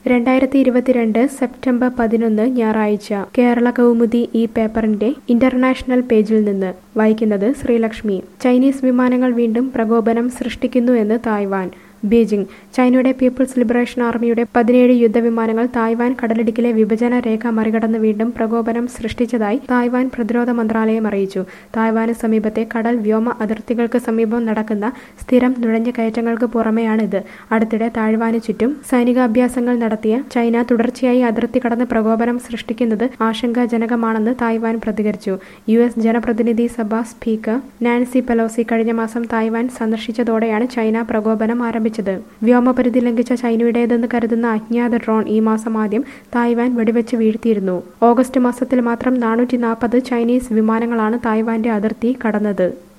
രണ്ടായിരത്തി ഇരുപത്തിരണ്ട് സെപ്റ്റംബർ പതിനൊന്ന് ഞായറാഴ്ച കേരള കൗമുദി ഈ പേപ്പറിന്റെ ഇന്റർനാഷണൽ പേജിൽ നിന്ന് വായിക്കുന്നത് ശ്രീലക്ഷ്മി ചൈനീസ് വിമാനങ്ങൾ വീണ്ടും പ്രകോപനം സൃഷ്ടിക്കുന്നുവെന്ന് തായ്വാൻ ബീജിംഗ് ചൈനയുടെ പീപ്പിൾസ് ലിബറേഷൻ ആർമിയുടെ പതിനേഴ് യുദ്ധവിമാനങ്ങൾ തായ്വാൻ കടലിടുക്കിലെ വിഭജന രേഖ മറികടന്ന് വീണ്ടും പ്രകോപനം സൃഷ്ടിച്ചതായി തായ്വാൻ പ്രതിരോധ മന്ത്രാലയം അറിയിച്ചു തായ്വാന് സമീപത്തെ കടൽ വ്യോമ അതിർത്തികൾക്ക് സമീപം നടക്കുന്ന സ്ഥിരം നുഴഞ്ഞുകയറ്റങ്ങൾക്ക് പുറമെയാണിത് അടുത്തിടെ താഴ്വാന് ചുറ്റും സൈനികാഭ്യാസങ്ങൾ നടത്തിയ ചൈന തുടർച്ചയായി അതിർത്തി കടന്ന് പ്രകോപനം സൃഷ്ടിക്കുന്നത് ആശങ്കാജനകമാണെന്ന് തായ്വാൻ പ്രതികരിച്ചു യു എസ് ജനപ്രതിനിധി സഭ സ്പീക്കർ നാൻസി പെലോസി കഴിഞ്ഞ മാസം തായ്വാൻ സന്ദർശിച്ചതോടെയാണ് ചൈന പ്രകോപനം ആരംഭിച്ചത് വ്യോമപരിധി ലംഘിച്ച ചൈനയുടേതെന്ന് കരുതുന്ന അജ്ഞാത ഡ്രോൺ ഈ മാസം ആദ്യം തായ്വാൻ വെടിവെച്ച് വീഴ്ത്തിയിരുന്നു ഓഗസ്റ്റ് മാസത്തിൽ മാത്രം നാനൂറ്റി നാൽപ്പത് ചൈനീസ് വിമാനങ്ങളാണ് തായ്വാന്റെ അതിർത്തി കടന്നത്